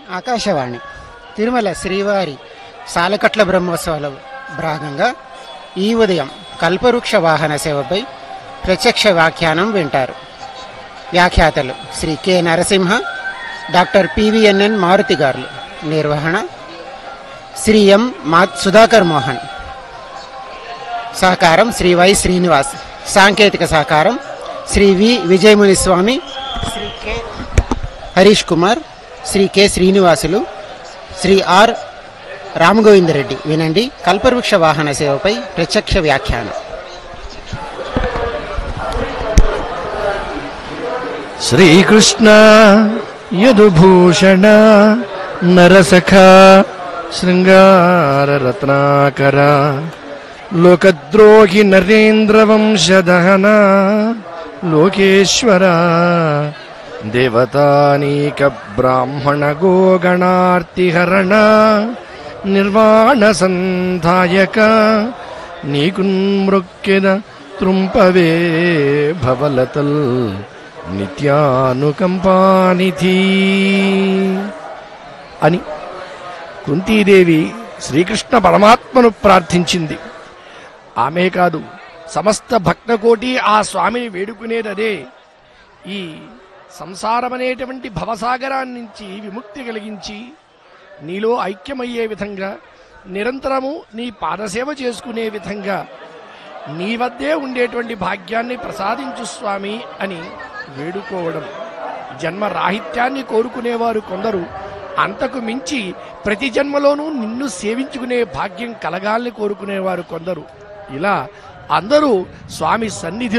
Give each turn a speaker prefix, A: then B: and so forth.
A: ఆకాశవాణి తిరుమల శ్రీవారి సాలకట్ల బ్రహ్మోత్సవాల భాగంగా ఈ ఉదయం కల్పవృక్ష వాహన సేవపై ప్రత్యక్ష వ్యాఖ్యానం వింటారు వ్యాఖ్యాతలు Shri K Narasimha doctor PVNN Maruthi గారులు నిర్వహణ శ్రీ ఎం మా సుధాకర్ మోహన్ సహకారం శ్రీ వై శ్రీనివాస్ సాంకేతిక సహకారం Shri V Vijayamuni Swamy Shri K Harish Kumar Shri K Srinivasulu Shri R Ramagovindareddy వినండి కల్పవృక్ష వాహన సేవపై ప్రత్యక్ష వ్యాఖ్యానం
B: శ్రీకృష్ణ యదుభూషణ నరసఖ శృంగారరత్నాకర లోకద్రోహి నరేంద్రవంశదహన లోకేశ్వర దేవతానీక బ్రాహ్మణ గోగణార్తిహరణ నిర్వాణ సంధాయక నీకున్మృక్కెద త్రుంపవే భవలతల్ నిత్యానుకంపానిధి అని కుంతీదేవి శ్రీకృష్ణ పరమాత్మను ప్రార్థించింది ఆమె కాదు సమస్త భక్తకోటి ఆ స్వామిని వేడుకునేదదే ఈ సంసారమనేటువంటి భవసాగరాన్ని నుంచి విముక్తి కలిగించి నీలో ఐక్యమయ్యే విధంగా నిరంతరము నీ పాదసేవ చేసుకునే విధంగా నీ వద్దే ఉండేటువంటి భాగ్యాన్ని ప్రసాదించు స్వామి అని వేడుకోవడం జన్మ రాహిత్యాన్ని కోరుకునేవారు కొందరు అంతకు మించి ప్రతి జన్మలోనూ నిన్ను సేవించుకునే భాగ్యం కలగాలని కోరుకునేవారు కొందరు ఇలా అందరూ స్వామి సన్నిధి